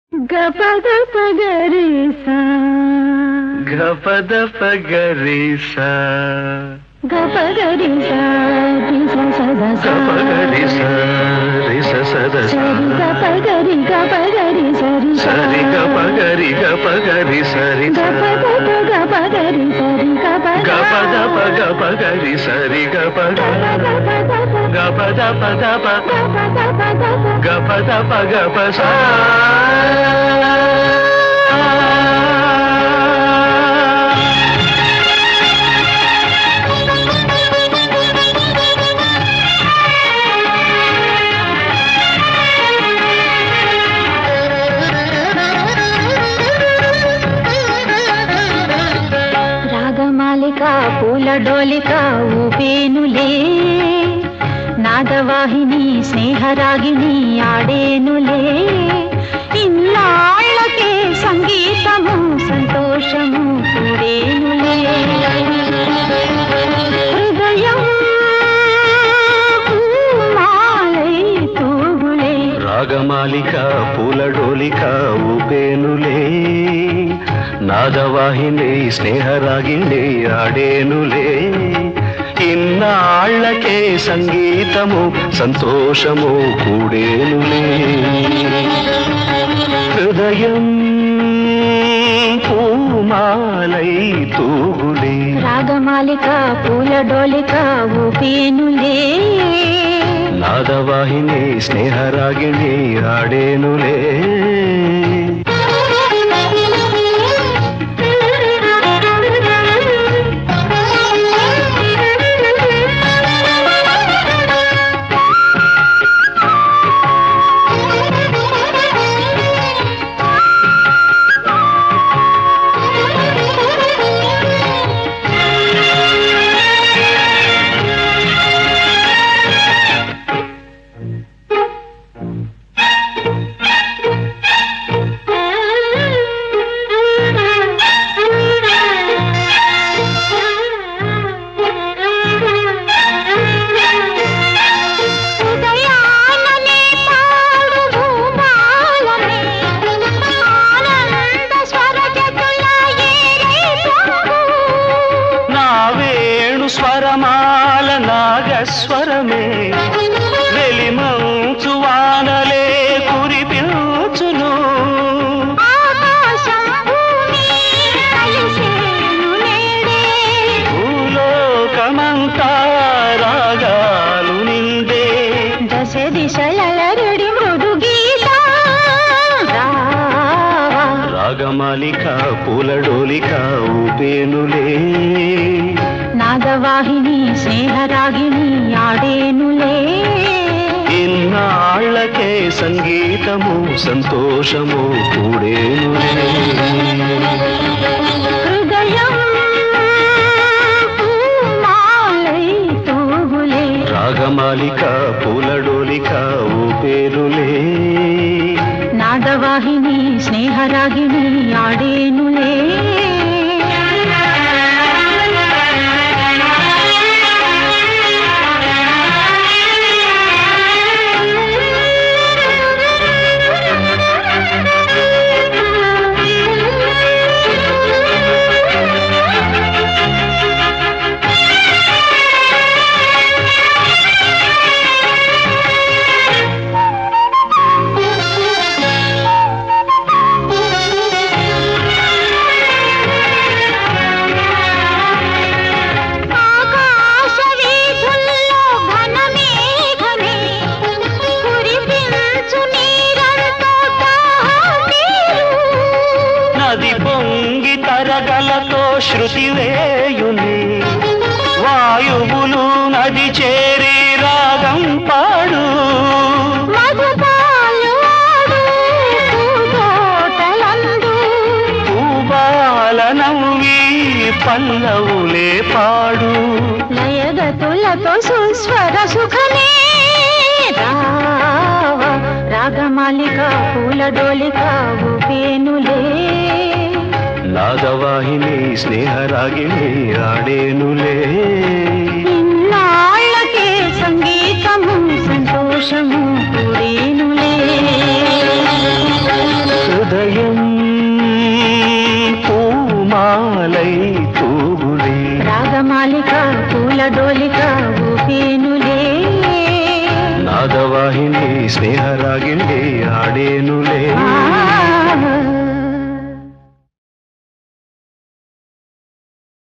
గపద పగరిసా గపద పగరిసా గపగరిసా రిస సద గపగరిస రిస సద సరి గపగరి గపగరి సరి సరి గపగరి గపగరి సరి గపద గపగరి సరి గపద గపద పగపగరి సరి గపగ గపద పద ప గపద పగప సా రాగమాలిక పూల డోలిక ఊపేనులే నాదవాహిని స్నేహరాగిని ఆడేనులే ఇన్నాళ్ళకే సంగీతము సంతోషము కూడేనులే హృదయం పూమాలై తూగులే రాగమాలిక పూలడోలిక ఊపేనులే నాదవాహిని స్నేహరాగిణి ఆడేనులే ఇన్నాళ్ళకే సంగీతము సంతోషము కూడేనులే హృదయం పూమాలై తూగులే రాగమాలిక పూల డోలిక ఊపేనులే నాదవాహిని స్నేహరాగిణి ఆడేనులే ఉదయాననే పాడు భూపాలనే ఆనంద స్వరజతుల ఏరే పొంగు. నా వేణు స్వరమాల నాగస్వరమే వెలిమంచు వానలే కురిపించును ఆకాశం భూమి కలిసేను నేడే. భూలోకమంతా రాగాలు నిండే దశ దిశలలరుడి మృదు గీత రావా. రాగమాలిక పూలడోలిక ఊపేనులే నాదవాహిని స్నేహరాగిణి ఆడేనులే ఇన్నాళ్ళకే సంగీతము సంతోషము కూడేనులే హృదయం పూమాలై తూగులే రాగమాలిక పూలడోలిక ఊపేరులే నాదవాహిని స్నేహరాగిణి ఆడేనులే ఆకాశ వీధుల్లో ఘనమేఘమే కురిపించు నీరంతో తాహతీరు. నది పొంగి తరగలతో శృతి వేయుని వాయువులు నది చేరి రాగం పాడు మధుపాలు ఆడు పూదోటలందు. పూబాల నవ్వి పల్లవులే పాడు లయగతులతో సుస్వర సుఖమే రావ రాగమాలిక పూల డోలిక ఊపేనులే నాదవాహిని స్నేహరాగిణి ఆడేనులే ఇన్నాళ్ళకే సంగీతము సంతోషము కూడేనులే హృదయం పూమాలై తూగులే రాగమాలిక పూల డోలిక ఊపేనులే నాదవాహిని స్నేహరాగిణి ఆడేను